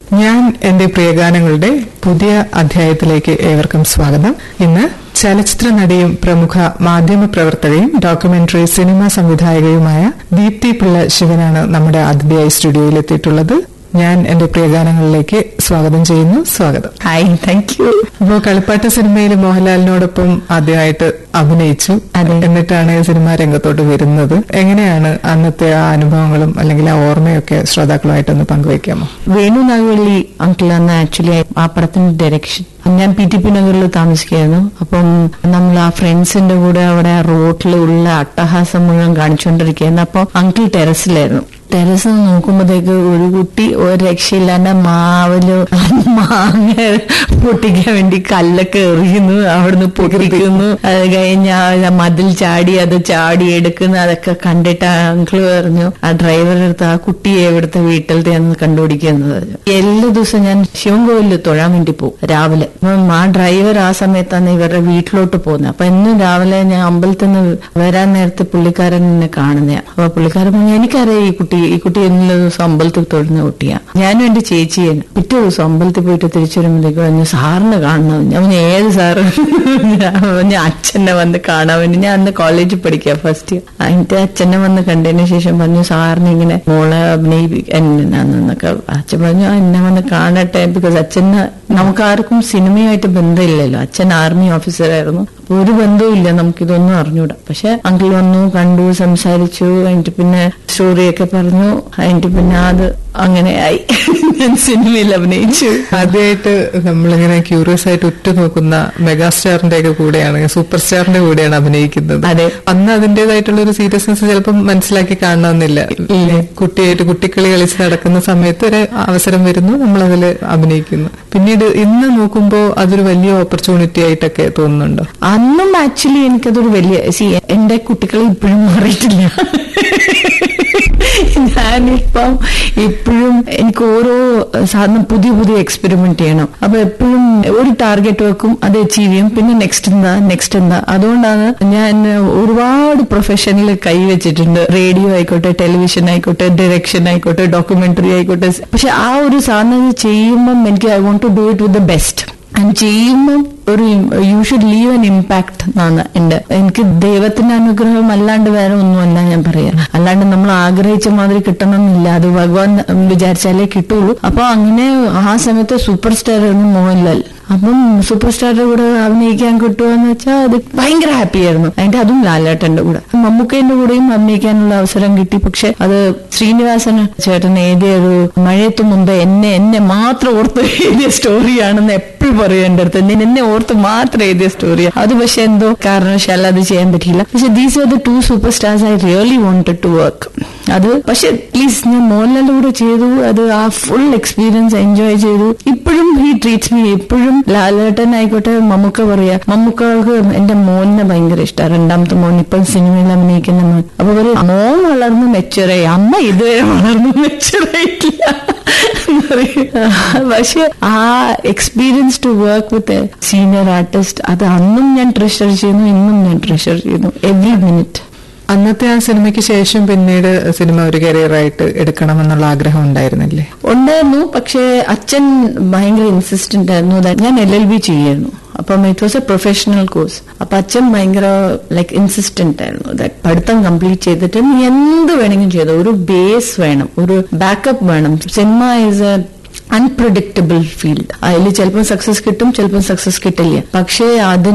ഞാൻ എന്റെ പ്രിയഗാനങ്ങളുടെ പുതിയ അധ്യായത്തിലേക്ക് ഏവർക്കും സ്വാഗതം ഇന്ന് ചലച്ചിത്ര നടിയും പ്രമുഖ മാധ്യമ പ്രവർത്തകയും ഡോക്യുമെന്ററി സിനിമാ സംവിധായകയുമായ ദീപ്തി പിള്ള ശിവനാണ് നമ്മുടെ അതിഥിയായി സ്റ്റുഡിയോയിൽ എത്തിയിട്ടുള്ളത് ഞാൻ എന്റെ പ്രിയഗാനങ്ങളിലേക്ക് സ്വാഗതം ചെയ്യുന്നു സ്വാഗതം ഹായ് താങ്ക് യു അപ്പോ കളിപ്പാട്ട സിനിമയിൽ മോഹൻലാലിനോടൊപ്പം ആദ്യമായിട്ട് അഭിനയിച്ചു എന്നിട്ടാണ് സിനിമാ രംഗത്തോട്ട് വരുന്നത് എങ്ങനെയാണ് അന്നത്തെ ആ അനുഭവങ്ങളും അല്ലെങ്കിൽ ആ ഓർമ്മയൊക്കെ ശ്രോതാക്കളുമായിട്ടൊന്ന് പങ്കുവയ്ക്കാമോ വേണു നാഗവള്ളി അങ്കിളാണ് ആക്ച്വലി ആ പടത്തിന്റെ ഡയറക്ഷൻ ഞാൻ പി ടി പി നഗറിൽ താമസിക്കുകയായിരുന്നു അപ്പം നമ്മൾ ആ ഫ്രണ്ട്സിന്റെ കൂടെ അവിടെ റോട്ടിലുള്ള അട്ടഹാസം മുഴുവൻ കാണിച്ചുകൊണ്ടിരിക്കുകയായിരുന്നു അപ്പൊ അങ്കിൾ ടെറസിലായിരുന്നു ടെറസ് നോക്കുമ്പോഴത്തേക്ക് ഒരു കുട്ടി ഒരു രക്ഷയില്ലാണ്ട് മാവില് മാങ്ങ പൊട്ടിക്കാൻ വേണ്ടി കല്ലൊക്കെ എറിയുന്നു അവിടുന്ന് പൊട്ടിക്കുന്നു അത് കഴിഞ്ഞ് ആ മതിൽ ചാടി അത് ചാടി എടുക്കുന്നു അതൊക്കെ കണ്ടിട്ട് ആ അങ്കിള് പറഞ്ഞു ആ ഡ്രൈവറെ അടുത്ത് ആ കുട്ടിയെ ഇവിടുത്തെ വീട്ടിലത്തെയാണെന്ന് കണ്ടുപിടിക്കുന്നത് എല്ലാ ദിവസവും ഞാൻ ശിവൻകോവിലിൽ തൊഴാൻ വേണ്ടി പോകും രാവിലെ അപ്പം ആ ഡ്രൈവർ ആ സമയത്താണ് ഇവരുടെ വീട്ടിലോട്ട് പോകുന്നത് അപ്പൊ എന്നും രാവിലെ ഞാൻ അമ്പലത്തിൽ നിന്ന് വരാൻ നേരത്തെ പുള്ളിക്കാരൻ എന്നെ കാണുന്നതാണ് അപ്പൊ പുള്ളിക്കാരൻ പറഞ്ഞു എനിക്കറിയാം ഈ കുട്ടി ഈ കുട്ടി എല്ലാ ദിവസം അമ്പലത്തിൽ തൊഴുന്ന കുട്ടിയാ ഞാനും എന്റെ ചേച്ചിയാണ് പിറ്റേ ദിവസം അമ്പലത്തിൽ പോയിട്ട് തിരിച്ചു വരുമ്പോഴത്തേക്ക് പറഞ്ഞു സാറിന് കാണണം ഞാൻ പറഞ്ഞു ഏത് സാറ് ഞാൻ പറഞ്ഞു അച്ഛനെ വന്ന് കാണാൻ വേണ്ടി ഞാൻ അന്ന് കോളേജിൽ പഠിക്കുക ഫസ്റ്റ് ഇയർ അതിന്റെ അച്ഛനെ വന്ന് കണ്ടതിന് ശേഷം പറഞ്ഞു സാറിന് ഇങ്ങനെ മോളെ അഭിനയിപ്പിക്കാന്നൊക്കെ അച്ഛൻ പറഞ്ഞു "ആ, എന്നെ വന്ന് കാണട്ടെ ബിക്കോസ് അച്ഛന് നമുക്കാർക്കും സിനിമയുമായിട്ട് ബന്ധമില്ലല്ലോ അച്ഛൻ ആർമി ഓഫീസറായിരുന്നു അപ്പൊ ഒരു ബന്ധവുമില്ല നമുക്കിതൊന്നും അറിഞ്ഞൂടാ പക്ഷെ അങ്കിൾ വന്നു കണ്ടു സംസാരിച്ചു എന്നിട്ട് പിന്നെ സ്റ്റോറിയൊക്കെ പറഞ്ഞു എന്നിട്ട് പിന്നെ അത് അങ്ങനെ ആയി ഞാൻ സിനിമയിൽ അഭിനയിച്ചു ആദ്യമായിട്ട് നമ്മളിങ്ങനെ ക്യൂറിയസ് ആയിട്ട് ഉറ്റുനോക്കുന്ന മെഗാസ്റ്റാറിന്റെ ഒക്കെ കൂടെയാണ് സൂപ്പർ സ്റ്റാറിന്റെ കൂടെയാണ് അഭിനയിക്കുന്നത് അതെ. അന്ന് അതിന്റേതായിട്ടുള്ള ഒരു സീരിയസ്നെസ് ചിലപ്പം മനസ്സിലാക്കി കാണണമെന്നില്ല കുട്ടിയായിട്ട് കുട്ടിക്കളി കളിച്ച് നടക്കുന്ന സമയത്ത് ഒരു അവസരം വരുന്നു നമ്മൾ അതിൽ അഭിനയിക്കുന്നു പിന്നീട് ഇന്ന് നോക്കുമ്പോൾ അതൊരു വലിയ ഓപ്പർച്യൂണിറ്റി ആയിട്ടൊക്കെ തോന്നുന്നുണ്ടോ അന്നും ആക്ച്വലി എനിക്കതൊരു വലിയ സി എന്റെ കുട്ടികൾ ഇപ്പോഴും മാറിയിട്ടില്ല ഞാനിപ്പം ഇപ്പോഴും എനിക്ക് ഓരോ സാധനം പുതിയ പുതിയ എക്സ്പെരിമെന്റ് ചെയ്യണം അപ്പൊ എപ്പോഴും ഒരു ടാർഗറ്റ് വെക്കും അത് അച്ചീവ് ചെയ്യും പിന്നെ നെക്സ്റ്റ് എന്താ നെക്സ്റ്റ് എന്താ അതുകൊണ്ടാണ് ഞാൻ ഒരുപാട് പ്രൊഫഷനിൽ കൈവച്ചിട്ടുണ്ട് റേഡിയോ ആയിക്കോട്ടെ ടെലിവിഷൻ ആയിക്കോട്ടെ ഡയറക്ഷൻ ആയിക്കോട്ടെ ഡോക്യുമെന്ററി ആയിക്കോട്ടെ പക്ഷെ ആ ഒരു സാധനം ചെയ്യുമ്പം എനിക്ക് I want to do it with the best and ചെയ്യുമ്പം ഒരു you should leave an impact എന്നാണ് എന്റെ എനിക്ക് ദൈവത്തിന്റെ അനുഗ്രഹം അല്ലാണ്ട് വേറെ ഒന്നുമല്ല ഞാൻ പറയാം അല്ലാണ്ട് നമ്മൾ ആഗ്രഹിച്ച മാതിരി കിട്ടണമെന്നില്ല അത് ഭഗവാൻ വിചാരിച്ചാലേ കിട്ടുള്ളൂ അപ്പൊ അങ്ങനെ ആ സമയത്ത് സൂപ്പർ സ്റ്റാർ ആയിരുന്നു മോഹൻലാൽ അപ്പം സൂപ്പർ സ്റ്റാറിന്റെ കൂടെ അഭിനയിക്കാൻ കിട്ടുമെന്ന് വെച്ചാൽ അത് ഭയങ്കര ഹാപ്പി ആയിരുന്നു അതിന്റെ അതും ലാലേട്ടന്റെ കൂടെ മമ്മൂക്കേന്റെ കൂടെയും അഭിനയിക്കാനുള്ള അവസരം കിട്ടി പക്ഷെ അത് ശ്രീനിവാസൻ ചേട്ടൻ എഴുതിയ ഒരു മഴയത്ത് മുമ്പ് എന്നെ എന്നെ മാത്രം ഓർത്ത് എഴുതിയ സ്റ്റോറിയാണെന്ന് എപ്പോഴും പറയും എന്റെ അടുത്ത് "നീ എന്നെ ഓർത്ത് മാത്രം എഴുതിയ സ്റ്റോറിയാണ് അത് പക്ഷെ എന്തോ കാരണവശാൽ അത് ചെയ്യാൻ പറ്റിയില്ല പക്ഷെ these are the two super stars I really wanted to work അത് പക്ഷെ പ്ലീസ് ഞാൻ മോഹൻലാലിന്റെ കൂടെ ചെയ്തു അത് ആ ഫുൾ എക്സ്പീരിയൻസ് എൻജോയ് ചെയ്തു ഇപ്പോഴും ഹി ട്രീറ്റ്സ് മീ ഇപ്പോഴും ലാലേട്ടൻ ആയിക്കോട്ടെ മമ്മൂക്ക പറയാ മമ്മൂക്കൾക്ക് എന്റെ മോനെ ഭയങ്കര ഇഷ്ടമാണ് രണ്ടാമത്തെ മോൻ ഇപ്പം സിനിമയിൽ അഭിനയിക്കുന്ന മോൻ അപ്പൊ പറയും മോൻ വളർന്ന് മെച്ചുറായി അമ്മ ഇതുവരെ വളർന്ന് മെച്ചുറായിട്ടില്ല പക്ഷെ ആ experience to work with senior artist അത് അന്നും ഞാൻ ട്രഷർ ചെയ്യുന്നു ഇന്നും ഞാൻ ട്രഷർ ചെയ്യുന്നു എവറി മിനിറ്റ് അന്നത്തെ ആ സിനിമയ്ക്ക് ശേഷം പിന്നീട് സിനിമ ഒരു കരിയറായിട്ട് എടുക്കണമെന്നുള്ള ആഗ്രഹം ഉണ്ടായിരുന്നില്ലേ ഉണ്ടായിരുന്നു പക്ഷേ അച്ഛൻ ഭയങ്കര ഇൻസിസ്റ്റന്റ് ആയിരുന്നു that ഞാൻ എൽ എൽ ബി ചെയ്യായിരുന്നു അപ്പം it was a professional course അപ്പൊ അച്ഛൻ ഭയങ്കര ലൈക്ക് ഇൻസിസ്റ്റന്റ് ആയിരുന്നു that പഠിത്തം കംപ്ലീറ്റ് ചെയ്തിട്ട് നീ എന്ത് വേണമെങ്കിലും ചെയ്തോ ഒരു ബേസ് വേണം ഒരു ബാക്കപ്പ് വേണം cinema is a unpredictable field അതിൽ ചിലപ്പോൾ സക്സസ് കിട്ടും ചിലപ്പോൾ സക്സസ് കിട്ടില്ല പക്ഷേ അതിന്